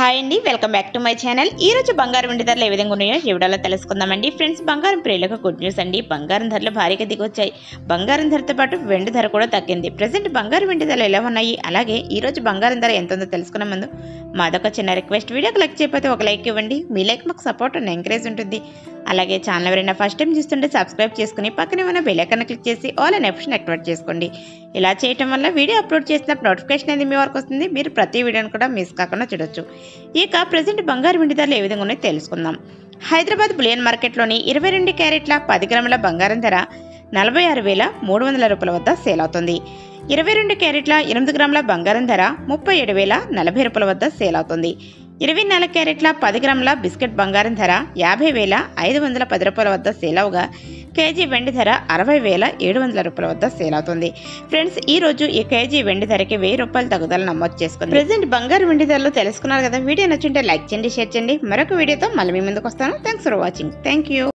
hi అండి welcome back to my channel ఈ రోజు బంగారం వెండి ధరలు ఏ విధంగా ఉన్నాయో ఈ వీడియోలో తెలుసుకుందామండి ఫ్రెండ్స్ బంగారం ప్రియులకు గుడ్ న్యూస్ అండి బంగారం ధరలు భారీగా దిగొచ్చాయి బంగారం ధరతో పాటు వెండి ధర కూడా తగ్గింది ప్రజెంట్ బంగారం వెండి ధరలు ఎలా ఉన్నాయి అలాగే ఈ రోజు బంగారం ధర ఎంత ఉందో తెలుసుకునే ముందు మాదొక చిన్న రిక్వెస్ట్ వీడియోకి లైక్ చేయకపోతే ఒక లైక్ ఇవ్వండి మీ లైక్ మాకు సపోర్ట్ అండ్ ఎంకరేజ్ ఉంటుంది అలాగే ఛానల్ ఎవరైనా ఫస్ట్ టైం చూస్తుంటే సబ్స్క్రైబ్ చేసుకుని పక్కనే ఉన్న బెల్ ఐకాన్ క్లిక్ చేసి ఆల్ అనే ఆప్షన్ యాక్టివేట్ చేసుకోండి ఇలా చేయటం వల్ల వీడియో అప్లోడ్ చేసిన నోటిఫికేషన్ అనేది మీ వరకు వస్తుంది మీరు ప్రతి వీడియోని కూడా మిస్ కాకుండా చూడొచ్చు ఇక ప్రజెంట్ బంగారు వెండి ధరలు ఏ విధంగా ఉన్నాయో తెలుసుకుందాం హైదరాబాద్ బులియన్ మార్కెట్లోని ఇరవై రెండు క్యారెట్ల పది గ్రాముల బంగారం ధర నలభై ఆరు వేల మూడు వందల రూపాయల వద్ద సేల్ అవుతుంది ఇరవై రెండు క్యారెట్ల ఎనిమిది గ్రాముల బంగారం ధర ముప్పై ఏడు వేల నలభై రూపాయల వద్ద సేల్ అవుతుంది ఇరవై నాలుగు క్యారెట్ల పది గ్రాముల బిస్కెట్ బంగారం ధర యాభై వేల ఐదు వందల పది రూపాయల వద్ద సేల్ అవగా కేజీ వెండి ధర అరవై వేల ఏడు వందల రూపాయల వద్ద సేల్ అవుతుంది ఫ్రెండ్స్ ఈ రోజు ఈ కేజీ వెండి ధరకి వెయ్యి రూపాయలు తగ్గుదల నమోదు చేసుకుంది ప్రజెంట్ బంగారు వెండి ధరలు తెలుసుకున్నారు కదా వీడియో నచ్చుంటే లైక్ చేయండి షేర్ చేయండి మరొక వీడియోతో మళ్ళీ మీ ముందుకు వస్తాను thanks for watching thank you